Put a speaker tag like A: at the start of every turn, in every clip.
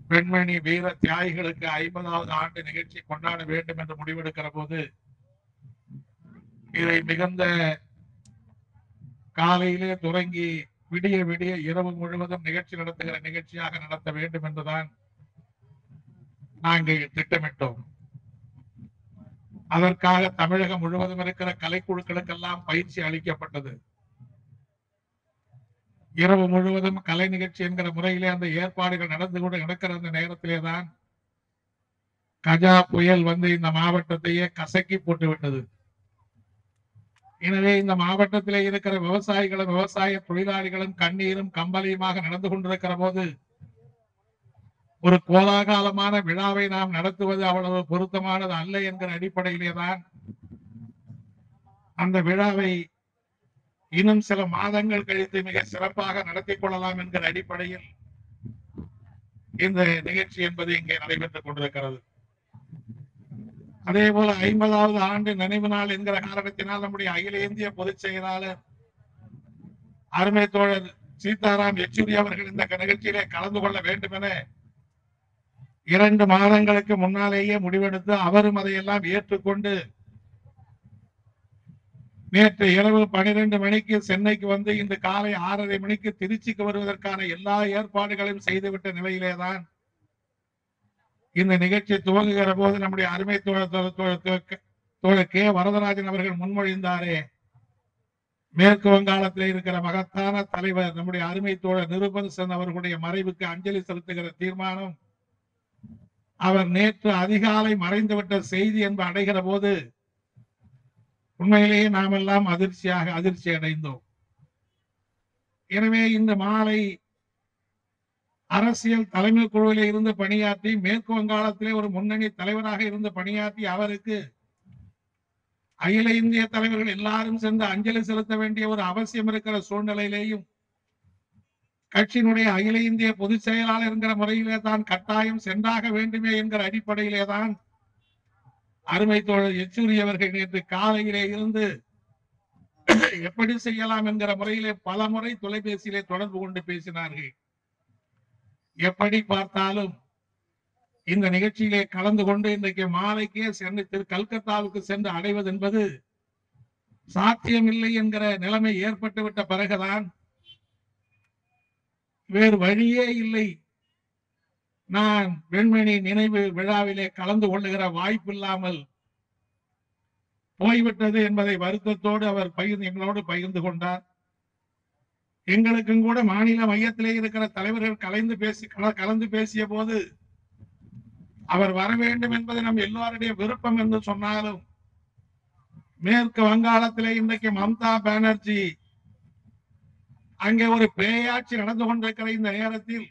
A: பெண்மணி வீர தியாகிகளுக்கு ஐம்பதாவது ஆண்டு நிகழ்ச்சி கொண்டாட வேண்டும் என்று முடிவெடுக்கிற போது இதை மிகுந்த காலையிலே தொடங்கி விடிய விடிய இரவு முழுவதும் நிகழ்ச்சி நடத்துகிற நிகழ்ச்சியாக நடத்த வேண்டும் என்றுதான் நாங்கள் திட்டமிட்டோம் அதற்காக தமிழகம் முழுவதும் இருக்கிற கலைக்குழுக்களுக்கெல்லாம் பயிற்சி அளிக்கப்பட்டது இரவு முழுவதும் கலை நிகழ்ச்சி என்கிற முறையிலே அந்த ஏற்பாடுகள் நடந்து கொண்டு நடக்கிற அந்த நேரத்திலே தான் கஜா புயல் வந்து இந்த மாவட்டத்தையே கசக்கி போட்டு விட்டது எனவே இந்த மாவட்டத்திலே இருக்கிற விவசாயிகளும் விவசாய தொழிலாளிகளும் கண்ணீரும் கம்பளியுமாக நடந்து கொண்டிருக்கிற போது ஒரு கோலாகாலமான விழாவை நாம் நடத்துவது அவ்வளவு பொருத்தமானது அல்ல என்கிற அடிப்படையிலே தான் அந்த விழாவை இன்னும் சில மாதங்கள் கழித்து மிக சிறப்பாக நடத்தி கொள்ளலாம் என்கிற அடிப்படையில் இந்த நிகழ்ச்சி என்பது இங்கே நடைபெற்றுக் கொண்டிருக்கிறது அதே போல ஐம்பதாவது ஆண்டு நினைவு நாள் என்கிற காரணத்தினால் நம்முடைய அகில இந்திய பொதுச் செயலாளர் அருமை தோழர் சீதாராம் யெச்சூரி அவர்கள் இந்த நிகழ்ச்சியிலே கலந்து கொள்ள வேண்டும் என இரண்டு மாதங்களுக்கு முன்னாலேயே முடிவெடுத்து அவரும் அதையெல்லாம் ஏற்றுக்கொண்டு நேற்று இரவு பனிரெண்டு மணிக்கு சென்னைக்கு வந்து இன்று காலை ஆறரை மணிக்கு திருச்சிக்கு வருவதற்கான எல்லா ஏற்பாடுகளையும் செய்துவிட்ட நிலையிலேதான் இந்த நிகழ்ச்சி துவங்குகிற போது நம்முடைய அருமை தோழர் தோழர் தோழர் தோழர் தோழர் கே வரதராஜன் அவர்கள் முன்மொழிந்தாரே மேற்கு வங்காளத்தில் இருக்கிற மகத்தான தலைவர் நம்முடைய அருமை தோழர் நிருபன் சென் அவர்களுடைய மறைவுக்கு அஞ்சலி செலுத்துகிற தீர்மானம் அவர் நேற்று அதிகாலை மறைந்துவிட்ட செய்தி என்று அடைகிற போது உண்மையிலேயே நாம் எல்லாம் அதிர்ச்சியாக அதிர்ச்சி அடைந்தோம் எனவே இந்த மாலை அரசியல் தலைமை குழுவிலே இருந்து பணியாற்றி மேற்கு வங்காளத்திலே ஒரு முன்னணி தலைவராக இருந்து பணியாற்றி அவருக்கு அகில இந்திய தலைவர்கள் எல்லாரும் சென்று அஞ்சலி செலுத்த வேண்டிய ஒரு அவசியம் இருக்கிற சூழ்நிலையிலேயும் கட்சியினுடைய அகில இந்திய பொதுச் செயலாளர் என்கிற முறையிலே தான் கட்டாயம் சென்றாக வேண்டுமே என்கிற அடிப்படையிலே தான் அருமை தோழர் யெச்சூரி அவர்கள் நேற்று காலையிலே இருந்து எப்படி செய்யலாம் என்கிற முறையிலே பல முறை தொலைபேசியிலே தொடர்பு கொண்டு பேசினார்கள் எப்படி பார்த்தாலும் இந்த நிகழ்ச்சியிலே கலந்து கொண்டு இன்றைக்கு மாலைக்கே சென்று திரு கல்கத்தாவுக்கு சென்று அடைவது என்பது சாத்தியமில்லை என்கிற நிலைமை ஏற்பட்டுவிட்ட பிறகுதான் வேறு வழியே இல்லை நான் வெண்மணி நினைவு விழாவிலே கலந்து கொள்ளுகிற வாய்ப்பில்லாமல் போய்விட்டது என்பதை வருத்தத்தோடு அவர் பகிர்ந்து எங்களோடு பகிர்ந்து கொண்டார் எங்களுக்கும் கூட மாநில மையத்திலே இருக்கிற தலைவர்கள் கலந்து பேசி கல- கலந்து பேசிய போது அவர் வர வேண்டும் என்பது நம் எல்லோருடைய விருப்பம் என்று சொன்னாலும் மேற்கு வங்காளத்திலே இன்றைக்கு மம்தா பானர்ஜி அங்கே ஒரு பேயாட்சி நடந்து கொண்டிருக்கிற இந்த நேரத்தில்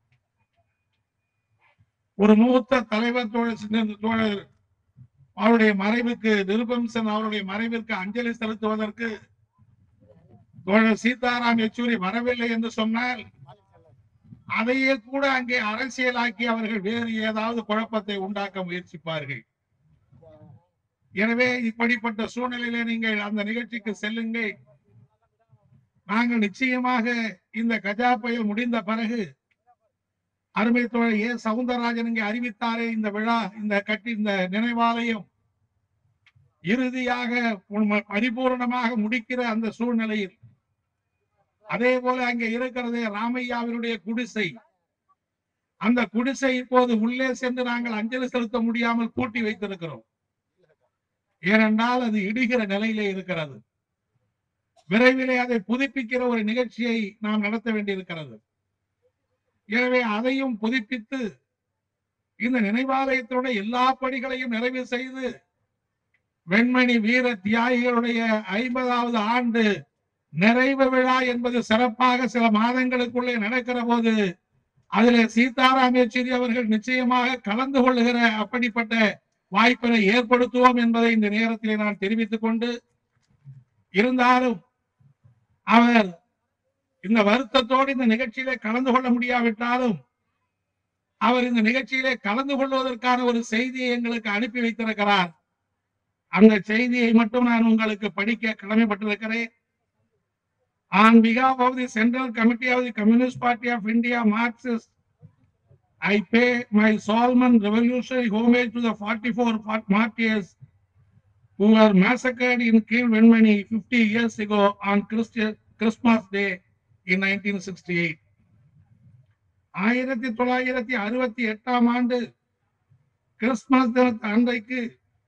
A: ஒரு மூத்த தலைவர் தோழர் சின்ன- தோழர் அவருடைய மறைவுக்கு நிருபம்சன் அவருடைய மறைவிற்கு அஞ்சலி செலுத்துவதற்கு தோழர் சீதாராம் யெச்சூரி வரவில்லை என்று சொன்னால் அதையே கூட அங்கே அரசியலாக்கி அவர்கள் வேறு ஏதாவது குழப்பத்தை உண்டாக்க முயற்சிப்பார்கள் எனவே இப்படிப்பட்ட சூழ்நிலையிலே நீங்கள் அந்த நிகழ்ச்சிக்கு செல்லுங்கள் நாங்கள் நிச்சயமாக இந்த கஜா புயல் முடிந்த பிறகு அருமை தோழர் ஏ சவுந்தரராஜன் இங்கே அறிவித்தாரே இந்த விழா இந்த கட்டி இந்த நினைவாலயம் இறுதியாக உண்ம- பரிபூரணமாக முடிக்கிற அந்த சூழ்நிலையில் அதே போல அங்கே இருக்கிறதே ராமையாவினுடைய குடிசை அந்த குடிசை இப்போது உள்ளே சென்று நாங்கள் அஞ்சலி செலுத்த முடியாமல் பூட்டி வைத்திருக்கிறோம் ஏனென்றால் அது இடுகிற நிலையிலே இருக்கிறது விரைவிலே அதை புதுப்பிக்கிற ஒரு நிகழ்ச்சியை நாம் நடத்த வேண்டியிருக்கிறது எனவே அதையும் புதுப்பித்து இந்த நினைவாலயத்தோட எல்லா பணிகளையும் நிறைவு செய்து வெண்மணி வீர தியாகிகளுடைய ஐம்பதாவது ஆண்டு நிறைவு விழா என்பது சிறப்பாக சில மாதங்களுக்குள்ளே நடக்கிற போது அதிலே சீதாராம் யெச்சூரி அவர்கள் நிச்சயமாக கலந்து கொள்ளுகிற அப்படிப்பட்ட வாய்ப்பினை ஏற்படுத்துவோம் என்பதை இந்த நேரத்திலே நான் தெரிவித்துக் கொண்டு இருந்தாலும் அவர் இந்த வருத்தத்தோடு இந்த நிகழ்ச்சியிலே கலந்து கொள்ள முடியாவிட்டாலும் அவர் இந்த நிகழ்ச்சியிலே கலந்து கொள்வதற்கான ஒரு செய்தியை எங்களுக்கு அனுப்பி வைத்திருக்கிறார் அந்த செய்தியை மட்டும் நான் உங்களுக்கு படிக்க கடமைப்பட்டிருக்கிறேன் on behalf of the Central Committee of the Communist Party of India Marxist I pay my Solomon revolutionary homage to the 44 fort- martyrs who were massacred in Kilwenmany 50 years ago on Christi- Christmas Day in 1968. ஆயிரத்தி தொள்ளாயிரத்தி அறுபத்தி எட்டாம் ஆண்டு Christmas தினத்து அன்றைக்கு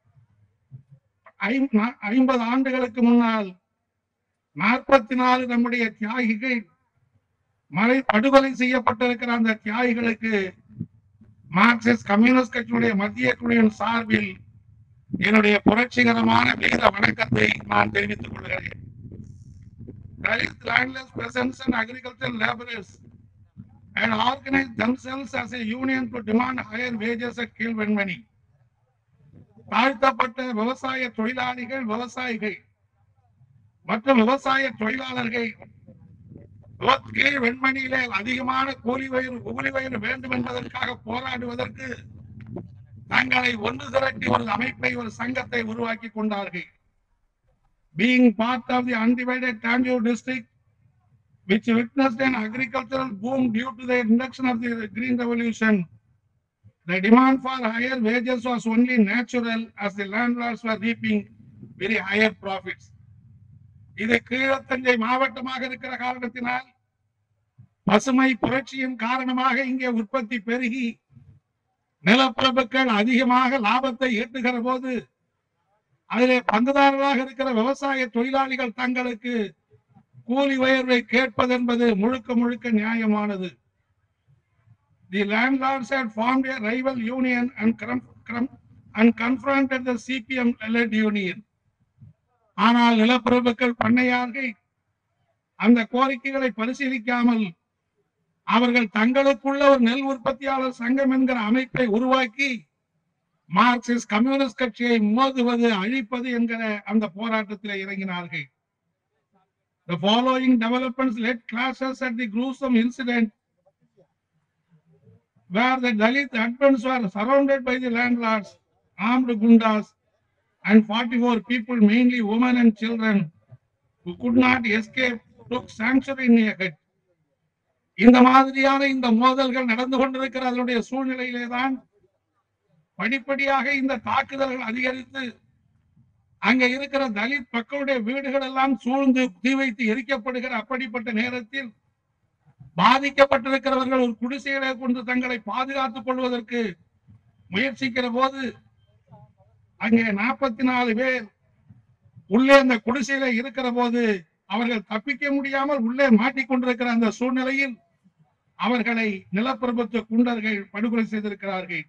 A: I'm- நா- ஐம்பது ஆண்டுகளுக்கு முன்னால் நாற்பத்தி நாலு நம்முடைய தியாகிகள் மலை படுகொலை செய்யப்பட்டிருக்கிற அந்த தியாகிகளுக்கு மார்க்சிஸ்ட் கம்யூனிஸ்ட் கட்சியினுடைய மத்திய குழுவின் சார்பில் என்னுடைய புரட்சிகரமான வீர வணக்கத்தை நான் தெரிவித்துக் கொள்கிறேன் Dalit landless peasants and agricultural laborers had organized themselves as a union to demand higher wages at Kilwenmany. தாழ்த்தப்பட்ட விவசாய தொழிலாளிகள் விவசாயிகள் மற்றும் விவசாய தொழிலாளர்கள் விவ- கீழ் வெண்மணியிலே அதிகமான கூலி வயிறு கூலி வயிறு வேண்டும் என்பதற்காக போராடுவதற்கு தங்களை ஒன்று திரட்டி ஒரு அமைப்பை ஒரு சங்கத்தை உருவாக்கி கொண்டார்கள் being part of the undivided Tanjore district, which witnessed an agricultural boom due to the induction of the Green Revolution. The demand for higher wages was only natural as the landlords were reaping very higher profits. இது கீழத்தஞ்சை மாவட்டமாக இருக்கிற காரணத்தினால் பசுமை புரட்சியின் காரணமாக இங்கே உற்பத்தி பெருகி நிலப்பிரபுக்கள் அதிகமாக லாபத்தை ஈட்டுகிற போது அதிலே பங்குதாரராக இருக்கிற விவசாய தொழிலாளிகள் தங்களுக்கு கூலி உயர்வை கேட்பதென்பது முழுக்க முழுக்க நியாயமானது The landlords had formed a rival union and, crum- crum- and confronted the CPM led union. ஆனால் நிலப்பிரபுக்கள் பண்ணையார்கள் அந்த கோரிக்கைகளை பரிசீலிக்காமல் அவர்கள் தங்களுக்குள்ள ஒரு நெல் உற்பத்தியாளர் சங்கம் என்கிற அமைப்பை உருவாக்கி மார்க்சிஸ்ட் கம்யூனிஸ்ட் கட்சியை மோதுவது அழிப்பது என்கிற அந்த போராட்டத்தில் இறங்கினார்கள் The following developments led clashes at the gruesome incident where the Dalit advents were surrounded by the landlords, armed gundas, and 44 people, mainly women and children, who could not escape, took sanctuary in a hut. இந்த மாதிரியான இந்த மோதல்கள் நடந்து கொண்டிருக்கிற அதனுடைய சூழ்நிலையிலே தான் படிப்படியாக இந்த தாக்குதல்கள் அதிகரித்து அங்க இருக்கிற தலித் மக்களுடைய வீடுகள் எல்லாம் சூழ்ந்து தீ வைத்து எரிக்கப்படுகிற அப்படிப்பட்ட நேரத்தில் பாதிக்கப்பட்டிருக்கிறவர்கள் ஒரு குடிசைகளை கொண்டு தங்களை பாதுகாத்துக் கொள்வதற்கு முயற்சிக்கிற போது அங்கே நாற்பத்தி நாலு பேர் உள்ளே அந்த குடிசையில இருக்கிற போது அவர்கள் தப்பிக்க முடியாமல் உள்ளே மாட்டிக்கொண்டிருக்கிற அந்த சூழ்நிலையில் அவர்களை நிலப்பிரபுத்துவ குண்டர்கள் படுகொலை செய்திருக்கிறார்கள்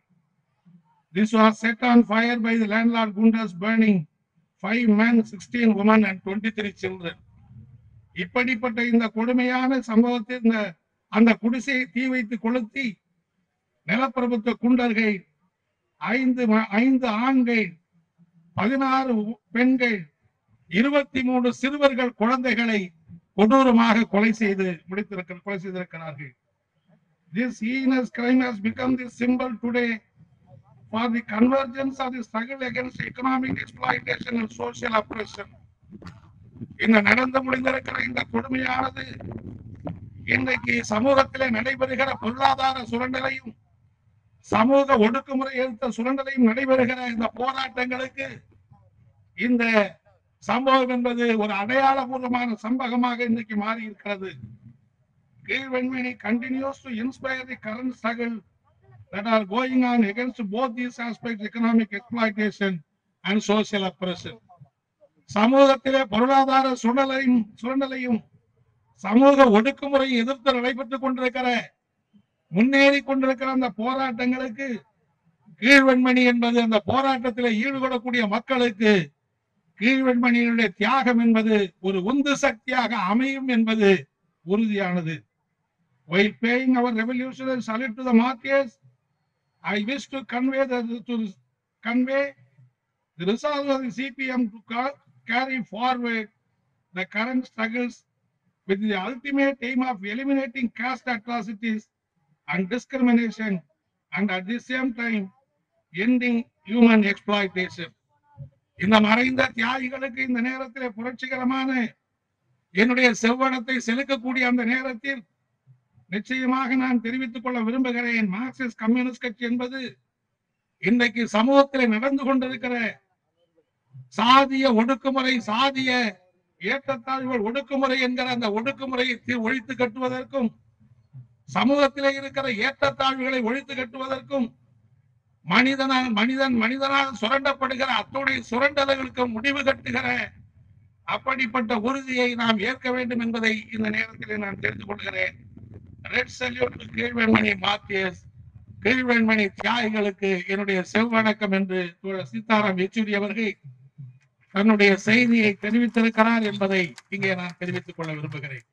A: This was set on fire by the landlord Gundas burning five men, sixteen women and twenty-three children. இப்படிப்பட்ட இந்த கொடுமையான சம்பவத்தை இந்த அந்த குடிசையை தீ வைத்து கொளுத்தி நிலப்பிரபுத்துவ குண்டர்கள் ஐந்து ம- ஐந்து ஆண்கள் பதினாறு உ- பெண்கள் இருபத்தி மூணு சிறுவர்கள் குழந்தைகளை கொடூரமாக கொலை செய்து முடித்திருக்கிற கொலை செய்திருக்கிறார்கள் This heinous crime has become the symbol today for the convergence of the struggle against economic exploitation and social oppression. இந்த நடந்து முடிந்திருக்கிற இந்த கொடுமையானது இன்றைக்கு சமூகத்திலே நடைபெறுகிற பொருளாதார சுரண்டலையும் சமூக ஒடுக்குமுறை எடுத்த சுரண்டலையும் நடைபெறுகிற இந்த போராட்டங்களுக்கு இந்த சம்பவம் என்பது ஒரு அடையாளபூர்வமான சம்பவமாக இன்றைக்கு மாறி இருக்கிறது கீழ்வெண்மணி continues to inspire the current struggle that are going on against both these aspects, economic exploitation and social oppression. சமூகத்திலே பொருளாதார சுழலையும் சுரண்டலையும் சமூக ஒடுக்குமுறையை எதிர்த்து நடைபெற்றுக் கொண்டிருக்கிற முன்னேறி கொண்டிருக்கிற அந்த போராட்டங்களுக்கு கீழ்வெண்மணி என்பது அந்த போராட்டத்திலே ஈடுபடக்கூடிய மக்களுக்கு கீழ்வெண்மணியினுடைய தியாகம் என்பது ஒரு உந்து சக்தியாக அமையும் என்பது உறுதியானது While paying our revolutionary salute to the martyrs, I wish to convey the to convey the resolve of the CPM to ca- carry forward the current struggles with the ultimate aim of eliminating caste atrocities and discrimination and at the same time ending human exploitation. இந்த மறைந்த தியாகிகளுக்கு இந்த நேரத்திலே புரட்சிகரமான என்னுடைய செவ்வனத்தை செலுக்கக்கூடிய அந்த நேரத்தில் நிச்சயமாக நான் தெரிவித்துக் கொள்ள விரும்புகிறேன் மார்க்சிஸ்ட் கம்யூனிஸ்ட் கட்சி என்பது இன்றைக்கு சமூகத்தில் நடந்து கொண்டிருக்கிற சாதிய ஒடுக்குமுறை சாதிய ஏற்றத்தாழ்வுகள் ஒடுக்குமுறை என்கிற அந்த ஒடுக்குமுறையை தி- ஒழித்து கட்டுவதற்கும் சமூகத்திலே இருக்கிற ஏற்றத்தாழ்வுகளை ஒழித்து கட்டுவதற்கும் மனிதனால் மனிதன் மனிதனால் சுரண்டப்படுகிற அத்துணை சுரண்டல்களுக்கு முடிவு கட்டுகிற அப்படிப்பட்ட உறுதியை நாம் ஏற்க வேண்டும் என்பதை இந்த நேரத்திலே நான் தெரிந்து கொள்கிறேன் ரெட் சல்யூட் கீழ்வெண்மணி மாத்தியஸ் கீழ்வெண்மணி தியாகிகளுக்கு என்னுடைய செவ்வணக்கம் என்று தோழர் சீதாராம் யெச்சூரி அவர்கள் தன்னுடைய செய்தியை தெரிவித்திருக்கிறார் என்பதை இங்கே நான் தெரிவித்துக் கொள்ள விரும்புகிறேன்